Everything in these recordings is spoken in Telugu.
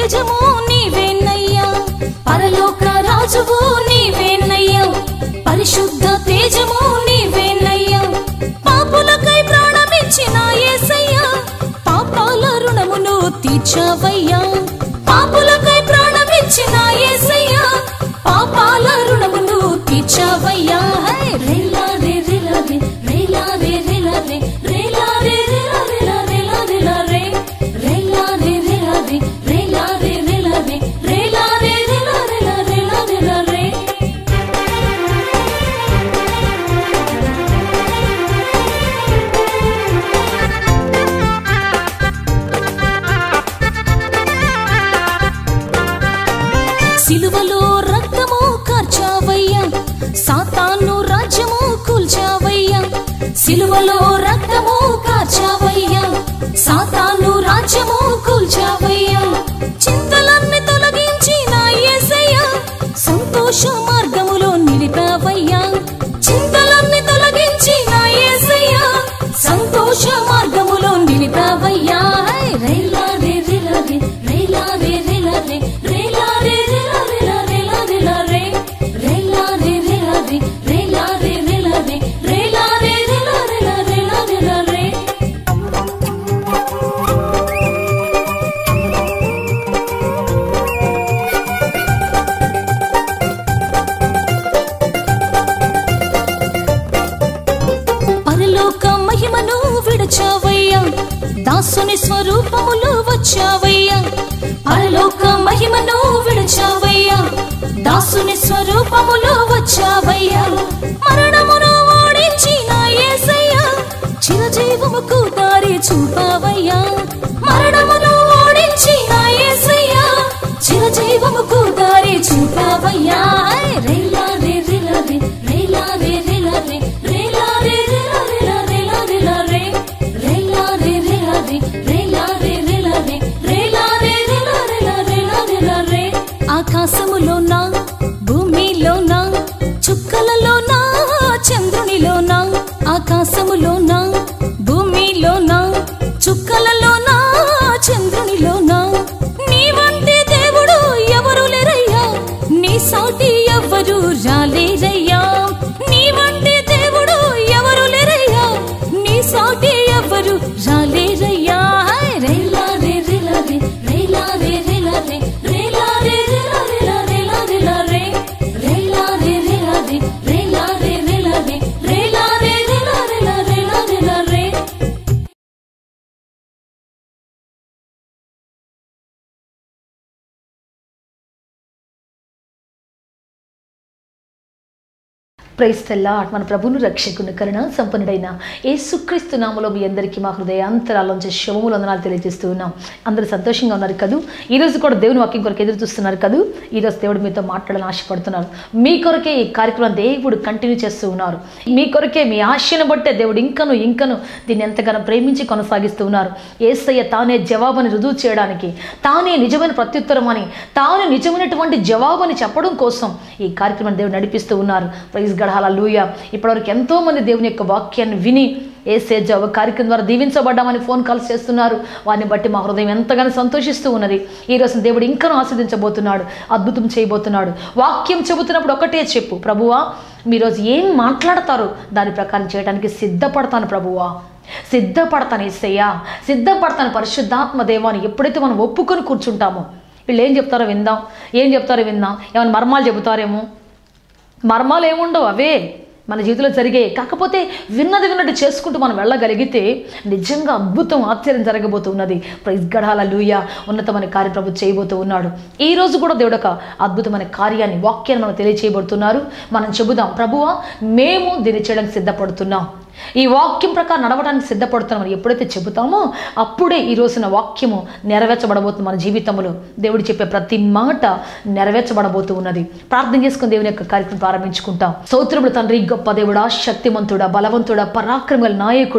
తేజము నీవేనయ్యా పరలోక రాజువు నీవేనయ్యా పరిశుద్ధ తేజము నీవేనయ్యా పాపులకై ప్రాణమిచ్చిన యేసయ్యా పాపాల రుణమును తీర్చవయ్యా పాపులకై ప్రాణమిచ్చిన యేసయ్యా పాపాల రుణమును తీర్చవయ్యా హై రేలా రే రేలా రే రేలా రే రేలా రే రేలా రే రేలా రేలా రేలా రేలా రే రేలా రే రేలా రే రేలా రే రేలా రే రేలా రే రేలా రేలా రేలా రేలా రే సిలువలో రక్తము కార్చావయ్యా సాతాను రాజ్యము కూల్చావయ్యా సిలువలో రక్తము కార్చావయ్యా సాతాను రాజ్యము కూల్చావయ్యా చింతలన్నీ తొలగించి నా యేసయ్యా సంతోష మార్గములో నిలిపావయ్యా చింతలన్నీ తొలగించి నా యేసయ్యా సంతోష మార్గములో నిలిపావయ్యా హై రేలా రే రేలా రే రేలా రే రేలా రే రేలా రే రేలా రేలా రేలా రేలా రే రేలా రే రేలా రే రేలా రే రేలా రే రేలా రే రేలా రేలా రేలా రేలా రే పరలోక మహిమను విడచావయ్యా దాసుని స్వరూపములో వచ్చావయ్యా పరలోక మహిమను విడచావయ్యా దాసుని స్వరూపములో వచ్చావయ్యా మరణమును ఓడించి నా యేసయ్యా చిరజీవముకు దారి చూపావయ్యా మరణమును ఓడించి నా యేసయ్యా చిరజీవముకు దారి చూపావయ్యా రేలా రే రేలా రే రేలా రే రేలా రే రేలా రే రేలా రేలా రేలా రేలా రే రేలా రే రేలా రే రేలా రే రేలా రే రేలా రే రేలా రేలా రేలా రేలా రే ఆకాశములోన భూమిలోన చుక్కలలోన చంద్రునిలోన ఆకాశములోన భూమిలోన చుక్కలలోన చంద్రునిలోన నీ వంటి దేవుడు ఎవరు లేరయ్యా నీ సాటి ఎవరు రాలేరయ్యా నీ వంటి దేవుడు ఎవరు లేరయ్యా నీ సాటి ఎవరు రాలేరయ్యా హై రేలా రే రేలా రే రేలా రే రేలా రే రేలా రే రేలా రేలా రేలా రేలా రే రేలా రే రేలా రే రేలా రే రేలా రే రేలా రే రేలా రేలా రేలా రేలా రే ప్రైస్తల్లా మన ప్రభును రక్షకుని కరుణ సంపన్నుడైన యేసుక్రీస్తు నామలో మీ అందరికీ మా హృదయ అంతరాలోంచి శవములు వందనాలు తెలియజేస్తూ ఉన్నాం అందరూ సంతోషంగా ఉన్నారు కదూ ఈ రోజు కూడా దేవుని వాక్యం కొరకు ఎదురు చూస్తున్నారు కదూ ఈ రోజు దేవుడు మీతో మాట్లాడాలని ఆశపడుతున్నారు మీ కొరకే ఈ కార్యక్రమం దేవుడు కంటిన్యూ చేస్తూ ఉన్నారు మీ కొరకే మీ ఆశను బట్టే దేవుడు ఇంకను ఇంకను దీన్ని ఎంతగానో ప్రేమించి కొనసాగిస్తూ ఉన్నారు ఏసయ్య తానే జవాబుని రుజువు చేయడానికి తానే నిజమైన ప్రత్యుత్తరం అని తాను నిజమైనటువంటి జవాబుని చెప్పడం కోసం ఈ కార్యక్రమం దేవుడు నడిపిస్తూ ఉన్నారు ప్రైజ్ గడహాల లూయ ఇప్పటివరకు ఎంతో మంది దేవుని యొక్క వాక్యాన్ని విని ఏసే జవ కార్యక్రమం ద్వారా దీవించబడ్డామని ఫోన్ కాల్స్ చేస్తున్నారు వారిని బట్టి మా హృదయం ఎంతగానో సంతోషిస్తూ ఉన్నది ఈ రోజు దేవుడు ఇంకనూ ఆస్వాదించబోతున్నాడు అద్భుతం చేయబోతున్నాడు వాక్యం చెబుతున్నప్పుడు ఒకటే చెప్పు ప్రభువా మీరోజు ఏం మాట్లాడతారు దాని ప్రకారం చేయడానికి సిద్ధపడతాను ప్రభువా సిద్ధపడతాను ఏసయ్యా సిద్ధపడతాను పరిశుద్ధాత్మ దేవాన్ని ఎప్పుడైతే మనం ఒప్పుకొని కూర్చుంటామో వీళ్ళు ఏం చెప్తారో విందాం ఏం చెప్తారో విందాం ఏమైనా మర్మాలు చెబుతారేమో మర్మాలు ఏముండవు అవే మన జీవితంలో జరిగే కాకపోతే విన్నది విన్నట్టు చేసుకుంటూ మనం వెళ్ళగలిగితే నిజంగా అద్భుతం ఆశ్చర్యం జరగబోతున్నది ప్రైజ్ గడాల లూయ ఉన్నతమైన కార్య ప్రభు చేయబోతూ ఉన్నాడు ఈ రోజు కూడా దేవుడు ఒక అద్భుతమైన కార్యాన్ని వాక్యాన్ని మనం తెలియచేయబడుతున్నారు మనం చెబుదాం ప్రభువా మేము దీన్ని చేయడానికి సిద్ధపడుతున్నాం ఈ వాక్యం ప్రకారం నడవడానికి సిద్ధపడుతున్నామని ఎప్పుడైతే చెబుతామో అప్పుడే ఈ రోజున వాక్యము నెరవేర్చబడబోతుంది మన జీవితంలో దేవుడు చెప్పే ప్రతి మాట నెరవేర్చబడబోతూ ఉన్నది ప్రార్థన చేసుకుని దేవుని యొక్క కార్యక్రమం ప్రారంభించుకుంటాం సౌత్రముడు తండ్రి గొప్ప దేవుడా శక్తిమంతుడా బలవంతుడా పరాక్రమల నాయకుడా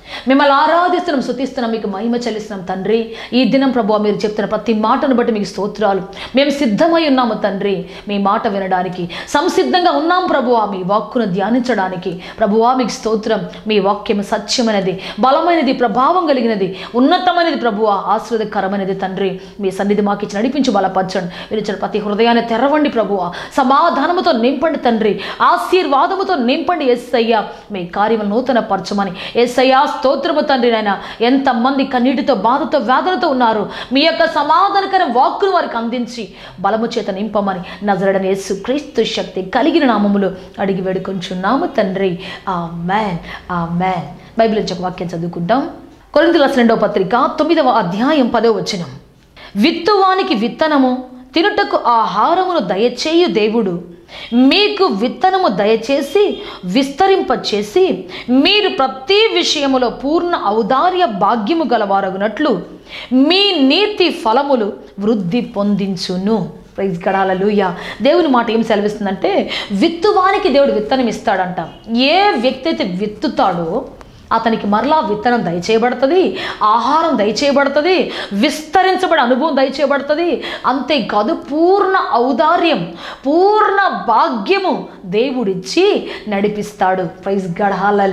మిమ్మల్ని ఆరాధిస్తున్నాం శుతిస్తున్నాం మీకు మహిమ చెల్లిస్తున్నాం తండ్రి ఈ దినం ప్రభు మీరు చెప్తున్న ప్రతి మాటను బట్టి మీకు స్తోత్రాలు మేము సిద్ధమై ఉన్నాము తండ్రి మీ మాట వినడానికి సంసిద్ధంగా ఉన్నాం ప్రభువా మీ వాక్కును ధ్యానించడానికి ప్రభువా మీకు స్తోత్రం మీ వాక్యం సత్యమైనది బలమైనది ప్రభావం కలిగినది ఉన్నతమైనది ప్రభువా ఆశ్రదకరమైనది తండ్రి మీ సన్నిధి మాకు ఇచ్చి నడిపించి బలపరచండి మీరు ఇచ్చిన ప్రతి హృదయాన్ని తెరవండి ప్రభువా సమాధానముతో నింపండి తండ్రి ఆశీర్వాదముతో నింపండి ఎస్సయ్య మీ కార్యములు నూతన పరచమని ఎస్సయ్యా స్తోత్రము తండ్రి నాయన ఎంతమంది కన్నీటితో బాధతో వేదనతో ఉన్నారు మీ యొక్క సమాధానకర వాక్కును వారికి అందించి బలము చేత నింపమని నజరడని యేసు క్రీస్తు శక్తి కలిగిన నామములు అడిగి వేడుకొంచున్నాము తండ్రి ఆ మ్యాన్ ఆ మ్యాన్ బైబిల్ నుంచి ఒక వాక్యం చదువుకుంటాం కొరింథీయుల రాసిన రెండవ పత్రిక తొమ్మిదవ అధ్యాయం పదో వచనం విత్తువానికి విత్తనము తినుటకు ఆహారమును దయచేయు దేవుడు మీకు విత్తనము దయచేసి విస్తరింపచేసి మీరు ప్రతి విషయములో పూర్ణ ఔదార్య భాగ్యము గలవారగునట్లు మీ నీతి ఫలములు వృద్ధి పొందించును ప్రైజ్ గడాలూయ దేవుని మాట ఏం సెలవిస్తుందంటే విత్తువానికి దేవుడు విత్తనం ఇస్తాడంట ఏ వ్యక్తి అయితే విత్తుతాడో అతనికి మరలా విత్తనం దయచేయబడుతుంది ఆహారం దయచేయబడుతుంది విస్తరించబడే అనుభవం దయచేయబడుతుంది అంతేకాదు పూర్ణ ఔదార్యం పూర్ణ భాగ్యము దేవుడిచ్చి నడిపిస్తాడు ప్రైజ్ గడాల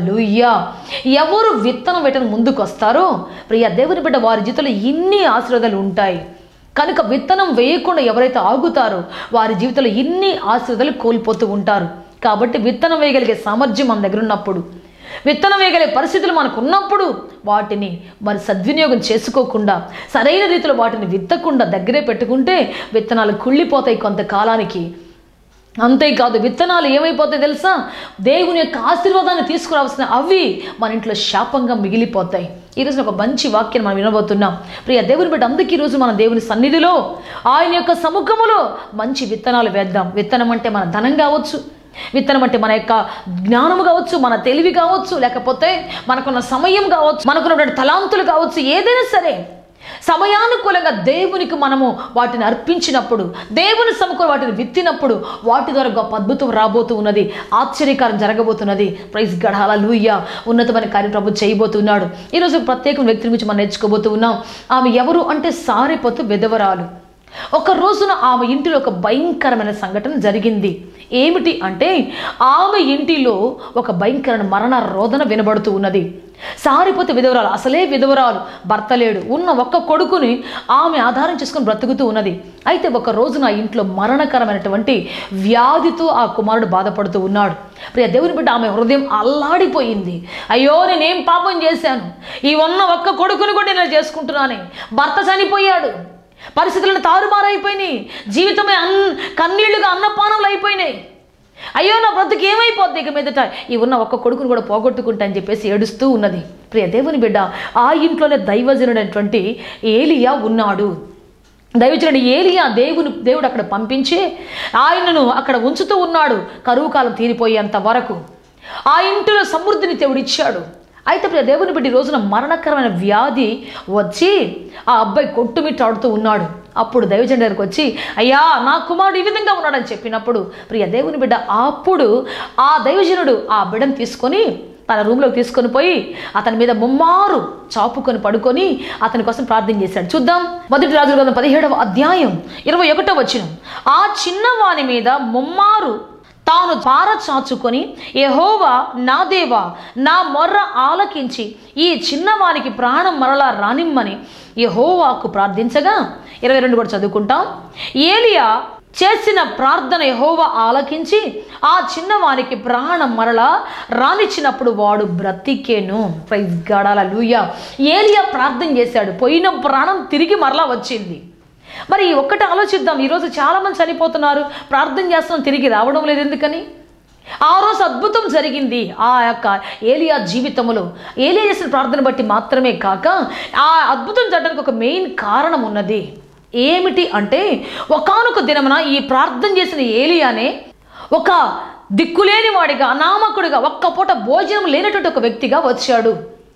ఎవరు విత్తనం వేయటం ముందుకు వస్తారో ప్రియ దేవుని బిడ్డ వారి జీవితంలో ఇన్ని ఆశీర్వాదాలు ఉంటాయి కనుక విత్తనం వేయకుండా ఎవరైతే ఆగుతారో వారి జీవితంలో ఇన్ని ఆశీర్వాదాలు కోల్పోతూ ఉంటారు కాబట్టి విత్తనం వేయగలిగే సామర్థ్యం మన దగ్గర ఉన్నప్పుడు విత్తనం వేయగలిగే పరిస్థితులు మనకు ఉన్నప్పుడు వాటిని మరి సద్వినియోగం చేసుకోకుండా సరైన రీతిలో వాటిని విత్తకుండా దగ్గరే పెట్టుకుంటే విత్తనాలు కుళ్ళిపోతాయి కొంతకాలానికి అంతేకాదు విత్తనాలు ఏమైపోతాయి తెలుసా దేవుని యొక్క ఆశీర్వాదాన్ని తీసుకురావాల్సిన అవి మన ఇంట్లో శాపంగా మిగిలిపోతాయి ఈరోజు ఒక మంచి వాక్యం మనం వినబోతున్నాం ప్రియ దేవుని బట్టి అందుకే ఈరోజు మన దేవుని సన్నిధిలో ఆయన యొక్క సముఖములో మంచి విత్తనాలు వేద్దాం విత్తనం అంటే మన ధనం కావచ్చు విత్తనం అంటే మన యొక్క జ్ఞానము కావచ్చు మన తెలివి కావచ్చు లేకపోతే మనకున్న సమయం కావచ్చు మనకున్నటువంటి తలాంతులు కావచ్చు ఏదైనా సరే సమయానుకూలంగా దేవునికి మనము వాటిని అర్పించినప్పుడు దేవుని సముఖం వాటిని విత్తినప్పుడు వాటి ద్వారా గొప్ప అద్భుతం రాబోతూ ఉన్నది ఆశ్చర్యకారం జరగబోతున్నది ప్రైజ్ గడాల లూయ ఉన్నతమైన కార్యం ప్రభు చేయబోతున్నాడు ఈరోజు ప్రత్యేక వ్యక్తి గురించి మనం నేర్చుకోబోతూ ఉన్నాం ఆమె ఎవరు అంటే సారిపోతూ విధవరాలు ఒక రోజున ఆమె ఇంటిలో ఒక భయంకరమైన సంఘటన జరిగింది ఏమిటి అంటే ఆమె ఇంటిలో ఒక భయంకరమైన మరణ రోదన వినబడుతూ ఉన్నది సారిపోతే విధవరాలు అసలే విధవరాలు భర్త లేడు ఉన్న ఒక్క కొడుకుని ఆమె ఆధారం చేసుకుని బ్రతుకుతూ ఉన్నది అయితే ఒక రోజున ఆ ఇంట్లో మరణకరమైనటువంటి వ్యాధితో ఆ కుమారుడు బాధపడుతూ ఉన్నాడు ప్రియ దేవుని బిడ్డ ఆమె హృదయం అల్లాడిపోయింది అయ్యో నేనేం పాపం చేశాను ఈ ఉన్న ఒక్క కొడుకుని కూడా నేను చేసుకుంటున్నానే భర్త చనిపోయాడు పరిస్థితులను తారుమారైపోయినాయి జీవితమే అన్ కన్నీళ్లుగా అన్నపానములు అయిపోయినాయి అయ్యో నా బ్రతుకు ఏమైపోద్ది ఇక మీదట ఈ ఉన్న ఒక్క కొడుకును కూడా పోగొట్టుకుంటా అని చెప్పేసి ఏడుస్తూ ఉన్నది ప్రియ దేవుని బిడ్డ ఆ ఇంట్లోనే దైవజనుడైనటువంటి ఏలియా ఉన్నాడు దైవజనుడు ఏలియా దేవుని దేవుడు అక్కడ పంపించి ఆయనను అక్కడ ఉంచుతూ ఉన్నాడు కరువు కాలం తీరిపోయేంత వరకు ఆ ఇంటిలో సమృద్ధిని దేవుడు ఇచ్చాడు అయితే ప్రియ దేవుని బిడ్డ ఈ రోజున మరణకరమైన వ్యాధి వచ్చి ఆ అబ్బాయి కొట్టుమిట్టాడుతూ ఉన్నాడు అప్పుడు దైవజన్ దగ్గరికి వచ్చి అయ్యా నా కుమారుడు ఈ విధంగా ఉన్నాడని చెప్పినప్పుడు ప్రియ దేవుని బిడ్డ అప్పుడు ఆ దైవజనుడు ఆ బిడ్డను తీసుకొని తన రూమ్లోకి తీసుకొని పోయి అతని మీద ముమ్మారు చాపుకొని పడుకొని అతని కోసం ప్రార్థన చేశాడు చూద్దాం మొదటి రాజుల గ్రంథం పదిహేడవ అధ్యాయం ఇరవై ఒకటో వచ్చిన ఆ చిన్నవాని మీద ముమ్మారు తాను పార చాచుకొని యహోవా నా దేవా నా మొర్ర ఆలకించి ఈ చిన్నవానికి ప్రాణం మరలా రానిమ్మని యహోవాకు ప్రార్థించగా ఇరవై రెండు కూడా చదువుకుంటాం ఏలియా చేసిన ప్రార్థన యహోవా ఆలకించి ఆ చిన్నవానికి ప్రాణం మరలా రానిచ్చినప్పుడు వాడు బ్రతికేను ప్రైజ్ గడాల లూయ ఏలియా ప్రార్థన చేశాడు పోయిన ప్రాణం తిరిగి మరలా వచ్చింది మరి ఒక్కటి ఆలోచిద్దాం ఈరోజు చాలామంది చనిపోతున్నారు ప్రార్థన చేస్తున్నాం తిరిగి రావడం లేదు ఎందుకని ఆ రోజు అద్భుతం జరిగింది ఆ యొక్క ఏలియా జీవితంలో ఏలియా చేసిన ప్రార్థన బట్టి మాత్రమే కాక ఆ అద్భుతం జరగడానికి ఒక మెయిన్ కారణం ఉన్నది ఏమిటి అంటే ఒకానొక దినమున ఈ ప్రార్థన చేసిన ఏలియానే ఒక దిక్కులేని వాడిగా అనామకుడిగా ఒక్క పూట భోజనం లేనటువంటి ఒక వ్యక్తిగా వచ్చాడు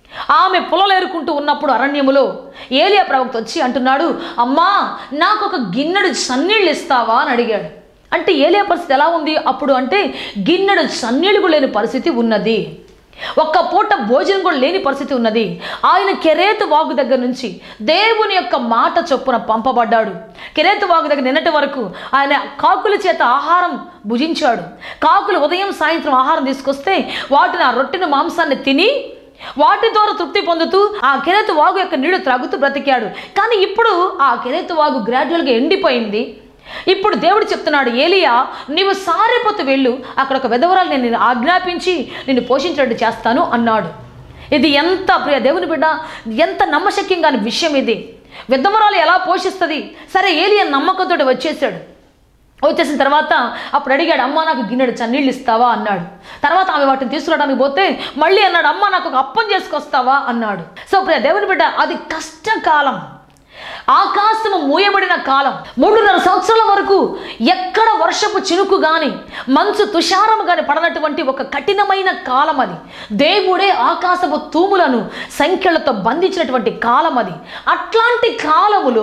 ఆమె పొలలు ఏరుకుంటూ ఉన్నప్పుడు అరణ్యములో ఏలియా ప్రవక్త వచ్చి అంటున్నాడు అమ్మా నాకు ఒక గిన్నెడు సన్నీళ్ళు ఇస్తావా అని అడిగాడు అంటే ఏలియా పరిస్థితి ఎలా ఉంది అప్పుడు అంటే గిన్నెడు సన్నీళ్ళు లేని పరిస్థితి ఉన్నది ఒక్క పూట భోజనం కూడా లేని పరిస్థితి ఉన్నది ఆయన కెరేతు వాగు దగ్గర నుంచి దేవుని యొక్క మాట చొప్పున పంపబడ్డాడు కెరేతు వాగు దగ్గర నిన్నటి వరకు ఆయన కాకుల చేత ఆహారం భుజించాడు కాకులు ఉదయం సాయంత్రం ఆహారం తీసుకొస్తే వాటిని ఆ రొట్టెను మాంసాన్ని తిని వాటి ద్వారా తృప్తి పొందుతూ ఆ కెరేతు వాగు యొక్క నీళ్లు త్రాగుతూ బ్రతికాడు కానీ ఇప్పుడు ఆ కెరేతు వాగు గ్రాడ్యువల్గా ఎండిపోయింది ఇప్పుడు దేవుడు చెప్తున్నాడు ఏలియా నీవు సారెపోతు వెళ్ళు అక్కడ ఒక వెధవరాలు నేను నిన్ను ఆజ్ఞాపించి నిన్ను పోషించినట్టు చేస్తాను అన్నాడు ఇది ఎంత ప్రియ దేవుని బిడ్డ ఎంత నమ్మశక్యం కాని విషయం ఇది విధవరాలు ఎలా పోషిస్తుంది సరే ఏలియా నమ్మకంతో వచ్చేసాడు వచ్చేసిన తర్వాత అప్పుడు అడిగాడు అమ్మ నాకు గిన్నెడు చన్నీళ్ళు ఇస్తావా అన్నాడు తర్వాత ఆమె వాటిని తీసుకురావడానికి పోతే మళ్ళీ అన్నాడు అమ్మ నాకు ఒక అప్పం చేసుకొస్తావా అన్నాడు సో ప్రియ దేవుని బిడ్డ అది కష్టకాలం ఆకాశము మూయబడిన కాలం మూడున్నర సంవత్సరాల వరకు ఎక్కడ వర్షపు చినుకు గాని మంచు తుషారం గాని పడనటువంటి ఒక కఠినమైన కాలం అది దేవుడే ఆకాశపు తూములను సంఖ్యలతో బంధించినటువంటి కాలం అది అట్లాంటి కాలములో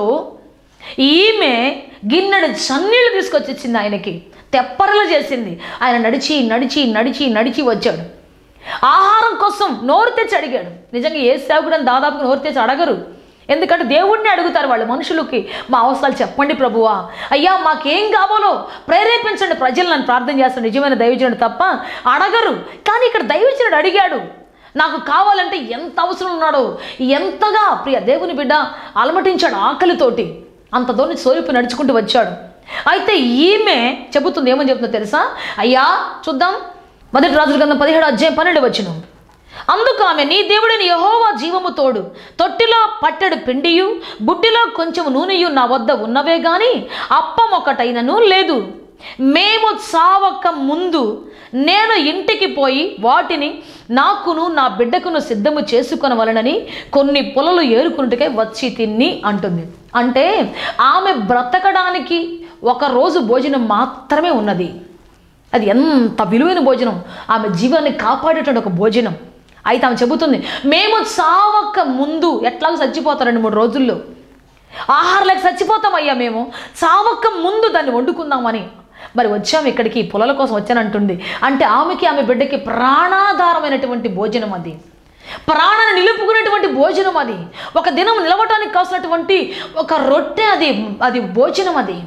ఈమె గిన్నెడు చన్నీళ్ళు తీసుకొచ్చి ఇచ్చింది ఆయనకి తెప్పరలు చేసింది ఆయన నడిచి నడిచి నడిచి నడిచి వచ్చాడు ఆహారం కోసం నోరు తెచ్చి అడిగాడు నిజంగా ఏ సేవకుడని దాదాపు నోరు తెచ్చి అడగరు ఎందుకంటే దేవుణ్ణి అడుగుతారు వాళ్ళు మనుషులకి మా అవసరాలు చెప్పండి ప్రభువా అయ్యా మాకేం కావాలో ప్రేరేపించండి ప్రజలు నన్ను ప్రార్థన చేస్తాను నిజమైన దైవజనుడు తప్ప అడగరు కానీ ఇక్కడ దైవజనుడు అడిగాడు నాకు కావాలంటే ఎంత అవసరం ఉన్నాడో ఎంతగా ప్రియ దేవుని బిడ్డ అలమటించాడు ఆకలితోటి అంత దూరం సోరిపు నడుచుకుంటూ వచ్చాడు అయితే ఈమె చెబుతుంది ఏమని చెబుతుందో తెలుసా అయ్యా చూద్దాం మొదటి రాజుల గ్రంథం పదిహేడు అధ్యాయం పన్నెండు వచ్చిన అందుకు ఆమె నీ దేవుడిని యహోవా జీవము తోడు తొట్టిలో పట్టెడు పిండియు బుడ్డిలో కొంచెం నూనెయు నా వద్ద ఉన్నవే గాని అప్పం ఒకటైనను లేదు మేము చావక ముందు నేను ఇంటికి పోయి వాటిని నాకును నా బిడ్డకును సిద్ధము చేసుకొనవలనని కొన్ని పొలలు ఏరుకుంటుకే వచ్చి తిన్ని అంటుంది అంటే ఆమె బ్రతకడానికి ఒక రోజు భోజనం మాత్రమే ఉన్నది అది ఎంత విలువైన భోజనం ఆమె జీవాన్ని కాపాడేటువంటి ఒక భోజనం అయితే ఆమె చెబుతుంది మేము చావక ముందు ఎట్లాగో చచ్చిపోతాం రెండు మూడు రోజుల్లో ఆహారాలకు చచ్చిపోతామయ్యా మేము చావక ముందు దాన్ని వండుకుందామని మరి వచ్చాము ఇక్కడికి పొలాల కోసం వచ్చానంటుంది అంటే ఆమెకి ఆమె బిడ్డకి ప్రాణాధారమైనటువంటి భోజనం అది ప్రాణాన్ని నిలుపుకునేటువంటి భోజనం అది ఒక దినం నిలవటానికి కావాల్సినటువంటి ఒక రొట్టె అది అది భోజనం అది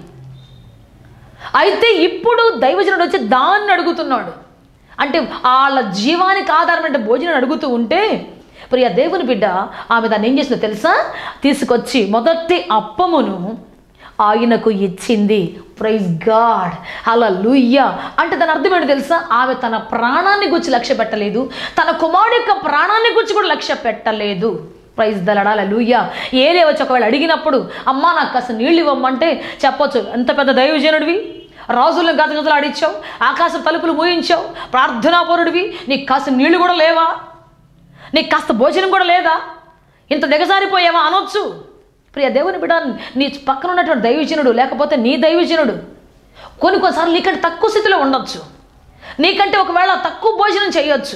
అయితే ఇప్పుడు దైవజనుడు వచ్చి దాన్ని అడుగుతున్నాడు అంటే వాళ్ళ జీవానికి ఆధారమైన భోజనం అడుగుతూ ఉంటే ప్రియ దేవుని బిడ్డ ఆమె దాన్ని ఏం చేసిందో తెలుసా తీసుకొచ్చి మొదటి అప్పమును ఆయనకు ఇచ్చింది ప్రైజ్ గాడ్ అలా లూయ్య అంటే దాని అర్థం ఏంటో తెలుసా ఆమె తన ప్రాణాన్ని గురించి లక్ష్య పెట్టలేదు తన కుమారుడు యొక్క ప్రాణాన్ని గురించి కూడా లక్ష్య పెట్టలేదు ప్రైజ్ దలడాల లూయ్య ఏలే వచ్చి ఒకవేళ అడిగినప్పుడు అమ్మా నాకు కాస్త నీళ్ళు ఇవ్వమంటే చెప్పొచ్చు ఎంత పెద్ద దైవజనుడివి రాజులను గజగజలు ఆడిచ్చావు ఆకాశం తలుపులు మూయించావు ప్రార్థనాపరుడివి నీకు కాస్త నీళ్లు కూడా లేవా నీకు కాస్త భోజనం కూడా లేదా ఇంత దిగజారిపోయావా అనొచ్చు ప్రియ దేవుని బిడ్డ నీ పక్కన ఉన్నటువంటి దైవజనుడు లేకపోతే నీ దైవజనుడు కొన్ని కొన్నిసార్లు నీకంటే తక్కువ స్థితిలో ఉండొచ్చు నీకంటే ఒకవేళ తక్కువ భోజనం చేయొచ్చు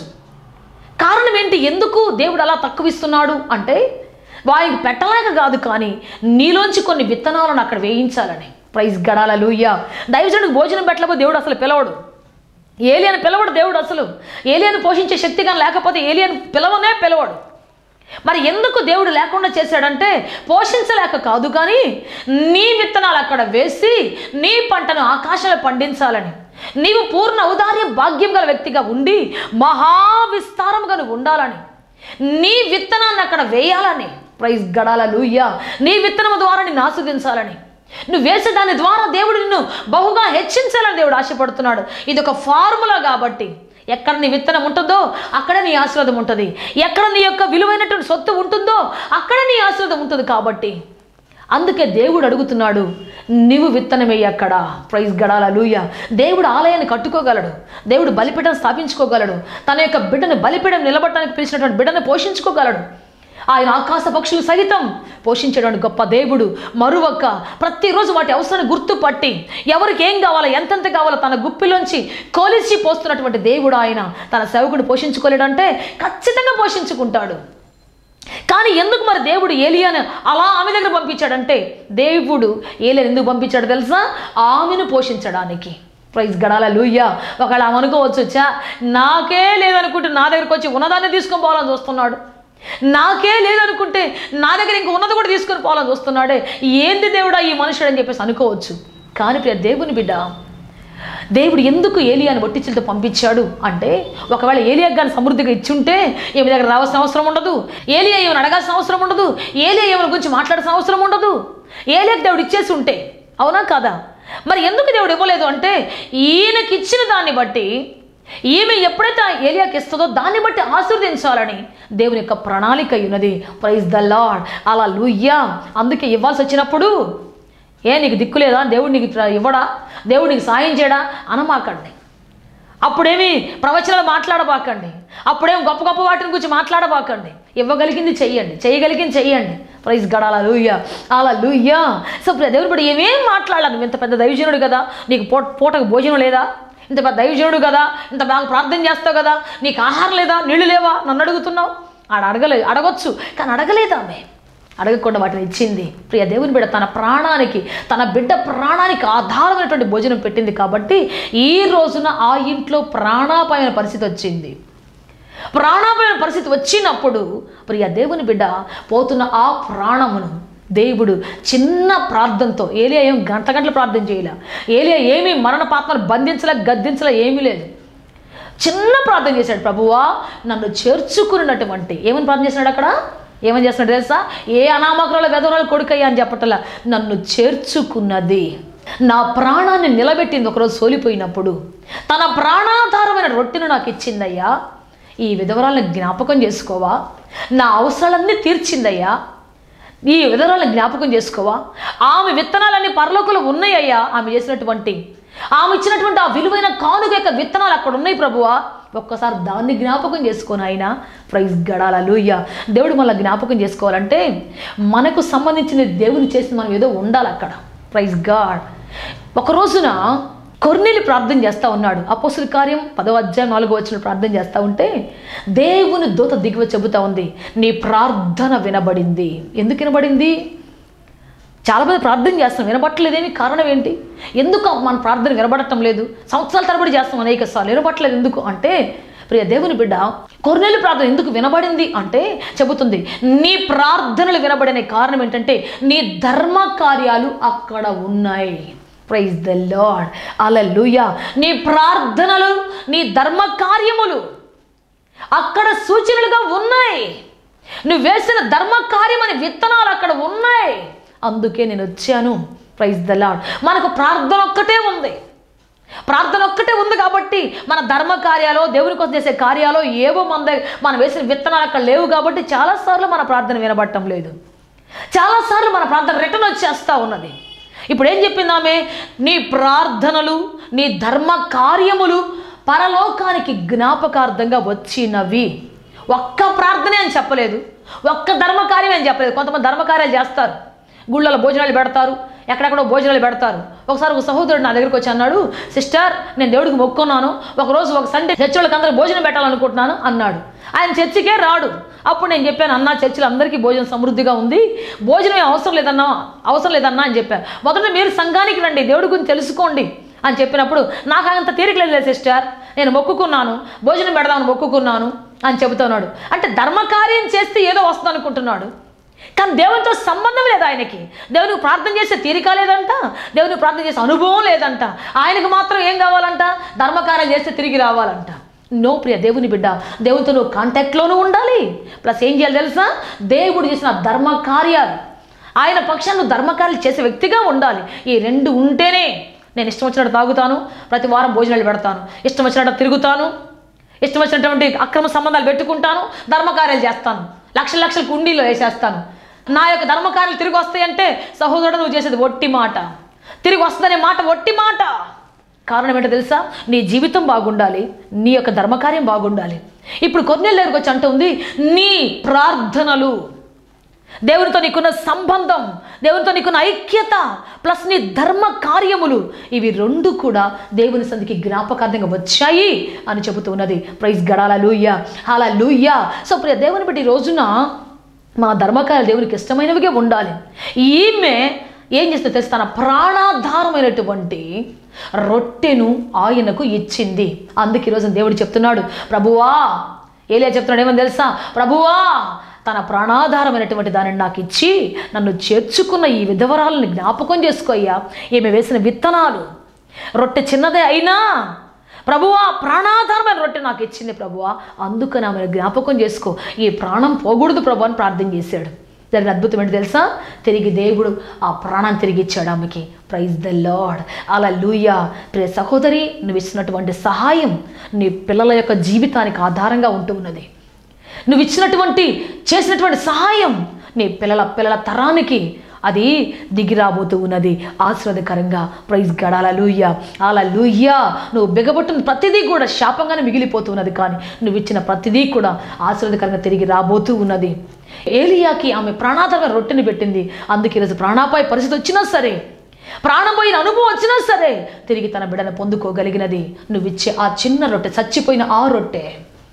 కారణం ఏంటి ఎందుకు దేవుడు అలా తక్కువ ఇస్తున్నాడు అంటే వారికి పెట్టలేక కాదు కానీ నీలోంచి కొన్ని విత్తనాలను అక్కడ వేయించాలని ప్రైజ్ గడాల లూయ్య దైవజనుడికి భోజనం పెట్టలేకపోతే దేవుడు అసలు పిలవడు ఏలియను పిలవడు దేవుడు అసలు ఏలియను పోషించే శక్తి కానీ లేకపోతే ఏలియను పిలవనే పిలవడు మరి ఎందుకు దేవుడు లేకుండా చేశాడంటే పోషించలేక కాదు కానీ నీ విత్తనాలు అక్కడ వేసి నీ పంటను ఆకాశంలో పండించాలని నీవు పూర్ణ ఔదార్య భాగ్యం గల వ్యక్తిగా ఉండి మహావిస్తారముగా నువ్వు ఉండాలని నీ విత్తనాన్ని అక్కడ వేయాలని ప్రైజ్ గడాల లూయ్య నీ విత్తనము ద్వారా నిన్ను ఆస్వాదించాలని నువ్వు వేసే దాని ద్వారా దేవుడు నిన్ను బహుగా హెచ్చించాలని దేవుడు ఆశపడుతున్నాడు ఇది ఒక ఫార్ములా కాబట్టి ఎక్కడ నీ విత్తనం ఉంటుందో అక్కడ నీ ఆశీర్వాదం ఉంటుంది ఎక్కడ నీ యొక్క విలువైనటువంటి సొత్తు ఉంటుందో అక్కడ నీ ఆశీర్వాదం ఉంటుంది కాబట్టి అందుకే దేవుడు అడుగుతున్నాడు నీవు విత్తనమేయి అక్కడ ప్రైజ్ గడాల లూయ దేవుడు ఆలయాన్ని కట్టుకోగలడు దేవుడు బలిపీఠం స్థాపించుకోగలడు తన యొక్క బిడ్డను బలిపీఠం నిలబడటానికి పిలిచినటువంటి బిడ్డను పోషించుకోగలడు ఆయన ఆకాశ పక్షులు సహితం పోషించేటువంటి గొప్ప దేవుడు మరువక్క ప్రతిరోజు వాటి అవసరాన్ని గుర్తుపట్టి ఎవరికి ఏం కావాలో ఎంతెంత కావాలో తన గుప్పిలోంచి కొలిచి పోస్తున్నటువంటి దేవుడు ఆయన తన సేవకుడు పోషించుకోలేడంటే ఖచ్చితంగా పోషించుకుంటాడు కానీ ఎందుకు మరి దేవుడు ఏలియాను అలా ఆమె దగ్గర పంపించాడంటే దేవుడు ఏలియను ఎందుకు పంపించాడు తెలుసా ఆమెను పోషించడానికి ప్రైజ్ గడాల లూయ్యా ఒకవేళ ఆమె అనుకోవచ్చు చా నాకే లేదనుకుంటే నా దగ్గరకు వచ్చి ఉన్నదాన్ని తీసుకొని పోవాలని చూస్తున్నాడు నాకే లేదనుకుంటే నా దగ్గర ఇంక ఉన్నది కూడా తీసుకొని పోవాలని చూస్తున్నాడే ఏంది దేవుడా ఈ మనుషుడు అని చెప్పేసి అనుకోవచ్చు కానీ ప్రియ దేవుని బిడ్డ దేవుడు ఎందుకు ఏలియాని ఒట్టించులతో పంపించాడు అంటే ఒకవేళ ఏలియా కానీ సమృద్ధిగా ఇచ్చుంటే ఏమి దగ్గర రావాల్సిన అవసరం ఉండదు ఏలియా ఏమైనా అడగాల్సిన అవసరం ఉండదు ఏలియా ఏమైనా గురించి మాట్లాడాల్సిన అవసరం ఉండదు ఏలియాకి దేవుడు ఇచ్చేసి ఉంటే అవునా కాదా మరి ఎందుకు దేవుడు ఇవ్వలేదు అంటే ఈయనకి ఇచ్చిన దాన్ని బట్టి ఈమె ఎప్పుడైతే ఆ ఏలియాకి ఇస్తుందో దాన్ని బట్టి ఆశీర్వదించాలని దేవుని యొక్క ప్రణాళిక ఉన్నది ప్రైజ్ ద లాడ్ అలా లూయ్యా అందుకే ఇవ్వాల్సి వచ్చినప్పుడు ఏ నీకు దిక్కు లేదా దేవుడు నీకు ఇట్లా ఇవ్వడా దేవుడు నీకు సాయం చేయడా అనమాకండి అప్పుడేమి ప్రవచనాలు మాట్లాడబాకండి అప్పుడేం గొప్ప గొప్ప వాటిని గురించి మాట్లాడబాకండి ఇవ్వగలిగింది చెయ్యండి చేయగలిగింది చెయ్యండి ప్రైజ్ గడాల లూయ్య అలా లూయ్యా సో ఇప్పుడు దేవుడు ఇప్పుడు ఏమేం మాట్లాడాలి నువ్వు ఇంత పెద్ద దైవజనుడు కదా నీకు పూట పూటకు భోజనం లేదా ఇంత పెద్ద దైవజనుడు కదా ఇంత బాగా ప్రార్థన చేస్తావు కదా నీకు ఆహారం లేదా నీళ్ళు లేవా నన్ను అడుగుతున్నావు ఆడ అడగలేదు అడగొచ్చు కానీ అడగలేదు ఆమె అడగకుండా వాటిని ఇచ్చింది ప్రియ దేవుని బిడ్డ తన ప్రాణానికి తన బిడ్డ ప్రాణానికి ఆధారమైనటువంటి భోజనం పెట్టింది కాబట్టి ఈ రోజున ఆ ఇంట్లో ప్రాణాపాయన పరిస్థితి వచ్చింది ప్రాణాపాయన పరిస్థితి వచ్చినప్పుడు ప్రియ దేవుని బిడ్డ పోతున్న ఆ ప్రాణమును దేవుడు చిన్న ప్రార్థనతో ఏలియా ఏం గంట గంటలు ప్రార్థన చేయలే ఏలియా ఏమీ మరణ పాత్మను బంధించలే గద్దించలే ఏమీ లేదు చిన్న ప్రార్థన చేశాడు ప్రభువా నన్ను చేర్చుకున్నటువంటి ఏమని ప్రార్థన చేస్తున్నాడు అక్కడ ఏమని చేస్తున్నాడు తెలుసా ఏ అనామకురాల వెధవరాలు కొడుకయ్యా అని చెప్పటలా నన్ను చేర్చుకున్నది నా ప్రాణాన్ని నిలబెట్టింది ఒకరోజు సోలిపోయినప్పుడు తన ప్రాణాధారమైన రొట్టెను నాకు ఇచ్చిందయ్యా ఈ విధవరాలను జ్ఞాపకం చేసుకోవా నా అవసరాలన్నీ తీర్చిందయ్యా ఈ విధవరాలను జ్ఞాపకం చేసుకోవా ఆమె విత్తనాలన్నీ పరలోకంలో ఉన్నాయ్యా ఆమె చేసినటువంటి ఆమె ఇచ్చినటువంటి ఆ విలువైన కానుక యొక్క విత్తనాలు అక్కడ ఉన్నాయి ప్రభువా ఒక్కసారి దాన్ని జ్ఞాపకం చేసుకొని ఆయన ప్రైజ్ గడాల లూయ్య దేవుడు మళ్ళీ జ్ఞాపకం చేసుకోవాలంటే మనకు సంబంధించిన దేవుని చేసి మనం ఏదో ఉండాలి అక్కడ ప్రైజ్ గాడ్ ఒక రోజున కొర్నేలి ప్రార్థన చేస్తూ ఉన్నాడు అపోసుల కార్యం పదవ అధ్యాయం నాలుగో వచ్చిన ప్రార్థన చేస్తూ ఉంటే దేవుని దూత దిగువ చెబుతా ఉంది నీ ప్రార్థన వినబడింది ఎందుకు వినబడింది చాలామంది ప్రార్థన చేస్తాం వినబట్టలేదేమి కారణం ఏంటి ఎందుకు మన ప్రార్థన వినబడటం లేదు సంవత్సరాల తరబడి చేస్తాం అనేక సార్లు వినబట్టలేదు ఎందుకు అంటే ప్రియ దేవుని బిడ్డ కొర్నేలు ప్రార్థన ఎందుకు వినబడింది అంటే చెబుతుంది నీ ప్రార్థనలు వినబడిన కారణం ఏంటంటే నీ ధర్మ కార్యాలు అక్కడ ఉన్నాయి ప్రైజ్ ద లాడ్ అలలుయా నీ ప్రార్థనలు నీ ధర్మ కార్యములు అక్కడ సూచనలుగా ఉన్నాయి నువ్వు వేసిన ధర్మ కార్యమని విత్తనాలు అక్కడ ఉన్నాయి అందుకే నేను వచ్చాను ప్రైజ్ ద లాడ్ మనకు ప్రార్థన ఒక్కటే ఉంది ప్రార్థన ఒక్కటే ఉంది కాబట్టి మన ధర్మ కార్యాలు దేవుని కోసం చేసే కార్యాలు ఏవో మన దగ్గర మనం వేసిన విత్తనాలు అక్కడ లేవు కాబట్టి చాలాసార్లు మన ప్రార్థన వినబడటం లేదు చాలాసార్లు మన ప్రార్థన రిటర్న్ వచ్చేస్తూ ఉన్నది ఇప్పుడు ఏం చెప్పింది ఆమె నీ ప్రార్థనలు నీ ధర్మ కార్యములు పరలోకానికి జ్ఞాపకార్థంగా వచ్చినవి ఒక్క ప్రార్థనే అని చెప్పలేదు ఒక్క ధర్మకార్యం అని చెప్పలేదు కొంతమంది ధర్మకార్యాలు చేస్తారు గుళ్ళలో భోజనాలు పెడతారు ఎక్కడెక్కడో భోజనాలు పెడతారు ఒకసారి ఒక సహోదరుడు నా దగ్గరికి వచ్చి అన్నాడు సిస్టర్ నేను దేవుడికి మొక్కున్నాను ఒకరోజు ఒక సండే చర్చ్ వాళ్ళకి అందరూ భోజనం పెట్టాలనుకుంటున్నాను అన్నాడు ఆయన చర్చికే రాడు అప్పుడు నేను చెప్పాను అన్న చర్చిలో అందరికీ భోజనం సమృద్ధిగా ఉంది భోజనం ఏం అవసరం లేదన్నా అవసరం లేదన్నా అని చెప్పాను మొదట మీరు సంఘానికి రండి దేవుడి గురించి తెలుసుకోండి అని చెప్పినప్పుడు నాకు అంత తీరిక లేదు సిస్టర్ నేను మొక్కుకున్నాను భోజనం పెడదామని మొక్కుకున్నాను అని చెబుతున్నాడు అంటే ధర్మకార్యం చేస్తే ఏదో వస్తుంది అనుకుంటున్నాడు కానీ దేవునితో సంబంధం లేదు ఆయనకి దేవునికి ప్రార్థన చేసే తీరిక లేదంట దేవునికి ప్రార్థన చేసే అనుభవం లేదంట ఆయనకు మాత్రం ఏం కావాలంట ధర్మకార్యం చేస్తే తిరిగి రావాలంట నో ప్రియ దేవుని బిడ్డ దేవునితో నువ్వు కాంటాక్ట్లోనూ ఉండాలి ప్లస్ ఏం చేయాలి తెలుసా దేవుడు చేసిన ధర్మ కార్యాలు ఆయన పక్షాన్ని నువ్వు ధర్మకార్యాలు చేసే వ్యక్తిగా ఉండాలి ఈ రెండు ఉంటేనే నేను ఇష్టం వచ్చినట్టు తాగుతాను ప్రతి వారం భోజనాలు పెడతాను ఇష్టం వచ్చినట్టు తిరుగుతాను ఇష్టం వచ్చినటువంటి అక్రమ సంబంధాలు పెట్టుకుంటాను ధర్మకార్యాలు చేస్తాను లక్షల లక్షల కుండీలో వేసేస్తాను నా యొక్క ధర్మకార్యాలు తిరిగి వస్తాయంటే సహోదరుడు నువ్వు చేసేది ఒట్టి మాట తిరిగి వస్తుందనే మాట ఒట్టి మాట కారణం ఏంటో తెలుసా నీ జీవితం బాగుండాలి నీ యొక్క ధర్మకార్యం బాగుండాలి ఇప్పుడు కొన్నేళ్ళ దగ్గరకు వచ్చి అంటుంది నీ ప్రార్థనలు దేవునితో నీకున్న సంబంధం దేవునితో నీకున్న ఐక్యత ప్లస్ నీ ధర్మ కార్యములు ఇవి రెండు కూడా దేవుని సంధికి జ్ఞాపకార్థంగా వచ్చాయి అని చెబుతూ ఉన్నది ప్రైజ్ గడాల లూయ్య అలా లూయ్య సో ప్రియ దేవుని బట్టి ఈ రోజున మా ధర్మకార్యాలు దేవునికి ఇష్టమైనవిగా ఉండాలి ఈమె ఏం చేస్తుందో తెలుసు తన ప్రాణాధారమైనటువంటి రొట్టెను ఆయనకు ఇచ్చింది అందుకే ఈరోజు దేవుడు చెప్తున్నాడు ప్రభువా ఏలియా చెప్తున్నాడు ఏమని తెలుసా ప్రభువా తన ప్రాణాధారమైనటువంటి దానిని నాకు ఇచ్చి నన్ను చేర్చుకున్న ఈ విధవరాలను జ్ఞాపకం చేసుకోయ్యా ఈమె వేసిన విత్తనాలు రొట్టె చిన్నదే అయినా ప్రభువా ప్రాణాధారమైన రొట్టె నాకు ఇచ్చింది ప్రభువా అందుకని ఆమెను జ్ఞాపకం చేసుకో ఈ ప్రాణం పోకూడదు ప్రభు అని ప్రార్థన చేశాడు జరిగిన అద్భుతం ఏంటి తెలుసా తిరిగి దేవుడు ఆ ప్రాణాన్ని తిరిగి ఇచ్చాడు ఆమెకి ప్రైజ్ ద లాడ్ అలా లూయా ప్రియ సహోదరి నువ్వు ఇచ్చినటువంటి సహాయం నీ పిల్లల యొక్క జీవితానికి ఆధారంగా ఉంటూ ఉన్నది నువ్వు ఇచ్చినటువంటి చేసినటువంటి సహాయం నీ పిల్లల పిల్లల తరానికి అది దిగిరాబోతూ ఉన్నది ఆశీర్వాదకరంగా ప్రైజ్ గడాల లూయ్య అలా లూయ్య నువ్వు బిగబొట్టిన ప్రతిదీ కూడా శాపంగానే మిగిలిపోతున్నది కానీ నువ్వు ఇచ్చిన ప్రతిదీ కూడా ఆశీర్వాదకరంగా తిరిగి రాబోతూ ఉన్నది ఏలియాకి ఆమె ప్రాణాధార రొట్టెని పెట్టింది అందుకే ఈరోజు ప్రాణాపాయ పరిస్థితి వచ్చినా సరే ప్రాణం పోయిన అనుభవం వచ్చినా సరే తిరిగి తన బిడ్డను పొందుకోగలిగినది నువ్వు ఇచ్చే ఆ చిన్న రొట్టె చచ్చిపోయిన ఆ రొట్టె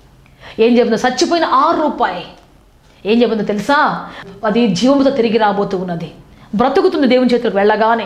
ఏం చెబుతుందో చచ్చిపోయిన ఆరు రూపాయి ఏం చెబుతుందో తెలుసా అది జీవముతో తిరిగి రాబోతూ ఉన్నది బ్రతుకుతుంది దేవుని చేతులకు వెళ్ళగానే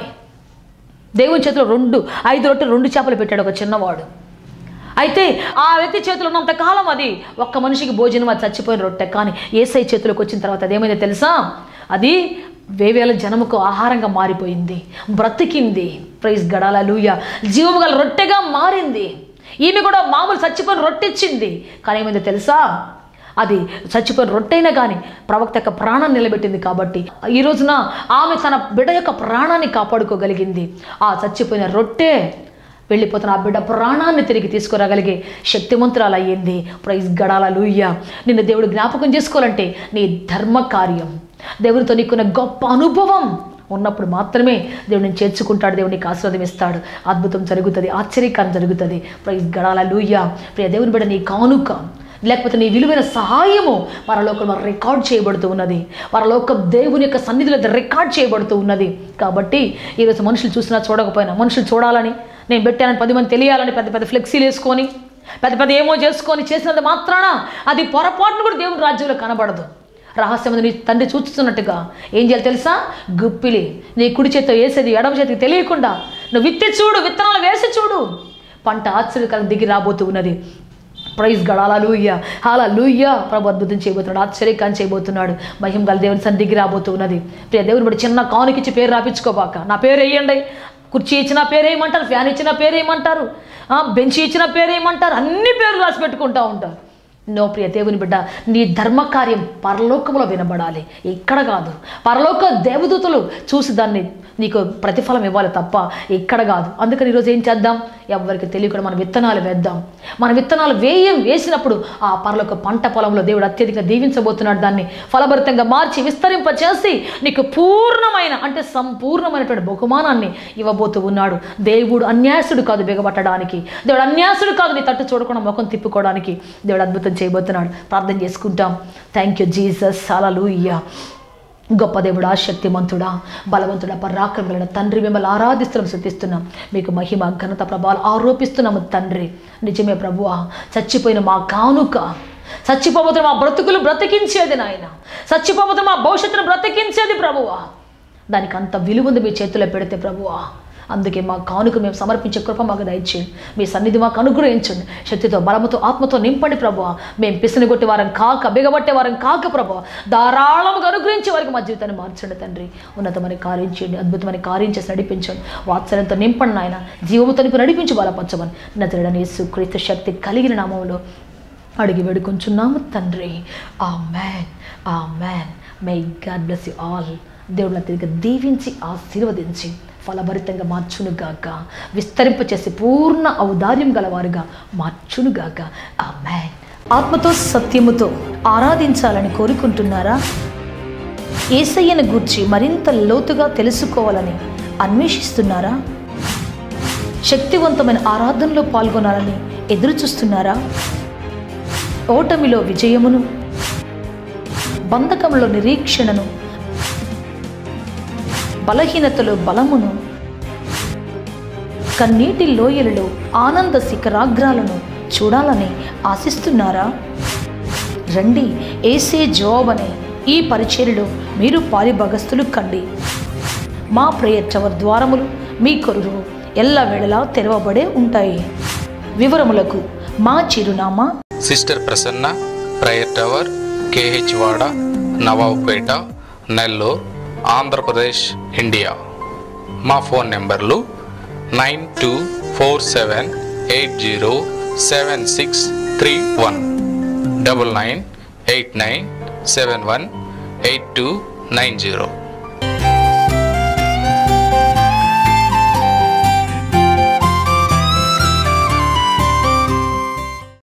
దేవుని చేతిలో రెండు ఐదు రొట్టెలు రెండు చేపలు పెట్టాడు ఒక చిన్నవాడు అయితే ఆ వ్యక్తి చేతిలో ఉన్నంత కాలం అది ఒక్క మనిషికి భోజనం అది చచ్చిపోయిన రొట్టె కానీ ఏసై చేతిలోకి వచ్చిన తర్వాత అదేమైందో తెలుసా అది వేవేల జనముకు ఆహారంగా మారిపోయింది బ్రతికింది ప్రైజ్ గడాల లూయ జీవము గల రొట్టెగా మారింది ఈమె కూడా మామూలు చచ్చిపోయిన రొట్టె ఇచ్చింది కానీ ఏమైందో తెలుసా అది చచ్చిపోయిన రొట్టెైనా కానీ ప్రవక్త యొక్క ప్రాణాన్ని నిలబెట్టింది కాబట్టి ఈ రోజున ఆమె తన బిడ్డ యొక్క ప్రాణాన్ని కాపాడుకోగలిగింది ఆ చచ్చిపోయిన రొట్టె వెళ్ళిపోతున్న ఆ బిడ్డ ప్రాణాన్ని తిరిగి తీసుకురాగలిగే శక్తిమంతురాలు అయ్యింది ప్రైజ్ గడాల లూయ్య నిన్ను దేవుడు జ్ఞాపకం చేసుకోవాలంటే నీ ధర్మ కార్యం దేవుడితో నీకున్న గొప్ప అనుభవం ఉన్నప్పుడు మాత్రమే దేవుడిని చేర్చుకుంటాడు దేవుడికి ఆశీర్వాదం ఇస్తాడు అద్భుతం జరుగుతుంది ఆశ్చర్యకారం జరుగుతుంది ప్రైజ్ గడాల లూయ్య ప్రియ దేవుని బిడ్డ నీ కానుక లేకపోతే నీ విలువైన సహాయము పరలోకంలో రికార్డ్ చేయబడుతూ ఉన్నది పరలోకం దేవుని యొక్క సన్నిధిలో అది రికార్డ్ చేయబడుతూ ఉన్నది కాబట్టి ఈరోజు మనుషులు చూసినా చూడకపోయినా మనుషులు చూడాలని నేను పెట్టానని పది మంది తెలియాలని పెద్ద పెద్ద ఫ్లెక్సీలు వేసుకొని పెద్ద పెద్ద ఏమో చేసుకొని చేసినంత మాత్రాన అది పొరపాటును కూడా దేవుని రాజ్యంలో కనబడదు రహస్యం నీ తండ్రి చూస్తున్నట్టుగా ఏం చేయాలి తెలుసా గుప్పిలి నీ కుడి చేతితో వేసేది ఎడమ చేతికి తెలియకుండా నువ్వు విత్తి చూడు విత్తనాలు వేసి చూడు పంట ఆశ్చర్యకరం దిగి రాబోతూ ఉన్నది ప్రైజ్ గడాల లూయ్య హాల లూయ్య ప్రభు అద్భుతం చేయబోతున్నాడు ఆశ్చర్యకాన్ని చేయబోతున్నాడు మహిమ గల దేవుని సన్నిధికి రాబోతూ ఉన్నది ప్రియ దేవుని బట్టి చిన్న కానుకిచ్చి పేరు రాపించుకోబాక నా పేరు వేయండి కుర్చీ ఇచ్చిన పేరు వేయమంటారు ఫ్యాన్ ఇచ్చిన పేరు వేయమంటారు ఆ, బెంచ్ ఇచ్చిన పేరు వేయమంటారు అన్ని పేర్లు రాసి పెట్టుకుంటూ ఉంటారు నో ప్రియ దేవుని బిడ్డ నీ ధర్మకార్యం పరలోకంలో వినబడాలి ఇక్కడ కాదు పరలోక దేవదూతలు చూసి దాన్ని నీకు ప్రతిఫలం ఇవ్వాలి తప్ప ఇక్కడ కాదు అందుకని ఈరోజు ఏం చేద్దాం ఎవరికి తెలియకుండా మన విత్తనాలు వేద్దాం మన విత్తనాలు వేయం వేసినప్పుడు ఆ పరలోక పంట పొలంలో దేవుడు అత్యధికంగా దీవించబోతున్నాడు దాన్ని ఫలభరితంగా మార్చి విస్తరింపచేసి నీకు పూర్ణమైన అంటే సంపూర్ణమైనటువంటి బహుమానాన్ని ఇవ్వబోతూ ఉన్నాడు దేవుడు అన్యాసుడు కాదు బిగబట్టడానికి దేవుడు అన్యాసుడు కాదు నీ తట్టు చూడకుండా ముఖం తిప్పుకోవడానికి దేవుడు అద్భుతం చేయబోతున్నాడు ప్రార్థన చేసుకుంటాం థ్యాంక్ యూ జీసస్ అలలుయ్యా గొప్ప దేవుడా శక్తిమంతుడా బలవంతుడా పరాక్రములైన తండ్రి మిమ్మల్ని ఆరాధిస్తున్నాం శృతిస్తున్నాం మీకు మహిమ ఘనత ప్రభావాలు ఆరోపిస్తున్నాము తండ్రి నిజమే ప్రభువా చచ్చిపోయిన మా కానుక చచ్చిపోబోతున్న మా బ్రతుకులు బ్రతికించేది నాయన చచ్చిపోబోతున్న మా భవిష్యత్తును బ్రతికించేది ప్రభువా దానికి అంత విలువ ఉంది మీ చేతిలో పెడితే ప్రభువా అందుకే మా కానుక మేము సమర్పించే కృప మాకు దయచేయండి మీ సన్నిధి మాకు అనుగ్రహించండి శక్తితో బలముతో ఆత్మతో నింపండి ప్రభు మేము పిసిని కొట్టే వారం కాక బిగబట్టే వారం కాక ప్రభు ధారాళముగా అనుగ్రహించే వారికి మా జీవితాన్ని మార్చండి తండ్రి ఉన్నతమని కార్యం చేయండి అద్భుతమని కార్యం చేసి నడిపించండి వాత్సల్యంతో నింపండి నాయన జీవముతో నింపి నడిపించి బలపరచమని నతడని యేసు క్రీస్తు శక్తి కలిగిన నామంలో అడిగి వేడుకొంచున్నాము తండ్రి ఆ మ్యాన్ ఆ man my God bless you all దేవుళ్ళ తిరిగి దీవించి ఆశీర్వదించి ఫలభరితంగా మార్చునుగాక విస్తరింపచేసి పూర్ణ ఔదార్యం గలవారుగా మార్చునుగాక ఆ మ్యాన్ ఆత్మతో సత్యముతో ఆరాధించాలని కోరుకుంటున్నారా ఏసయ్యను గూర్చి మరింత లోతుగా తెలుసుకోవాలని అన్వేషిస్తున్నారా శక్తివంతమైన ఆరాధనలో పాల్గొనాలని ఎదురు చూస్తున్నారా ఓటమిలో విజయమును బంధకంలో నిరీక్షణను బలహీనతలో బలమును కన్నీటి లోయలలో ఆనంద శిఖరాగ్రాలను చూడాలని ఆశిస్తున్నారా రండి ఏసే జవాబ్ అనే ఈ పరిచర్యలో మీరు పాలిభగస్తులు కండి మా ప్రేయర్ టవర్ ద్వారములు మీ కొరకు ఎల్ల వేళలా తెరవబడే ఉంటాయి వివరములకు మా చిరునామా sister Prasanna prayer tower KH వాడ నవాబుపేట నెల్లూరు ఆంధ్రప్రదేశ్ ఇండియా మా ఫోన్ నెంబర్లు nine two four seven eight zero seven six three one double nine eight nine seven one eight two nine zero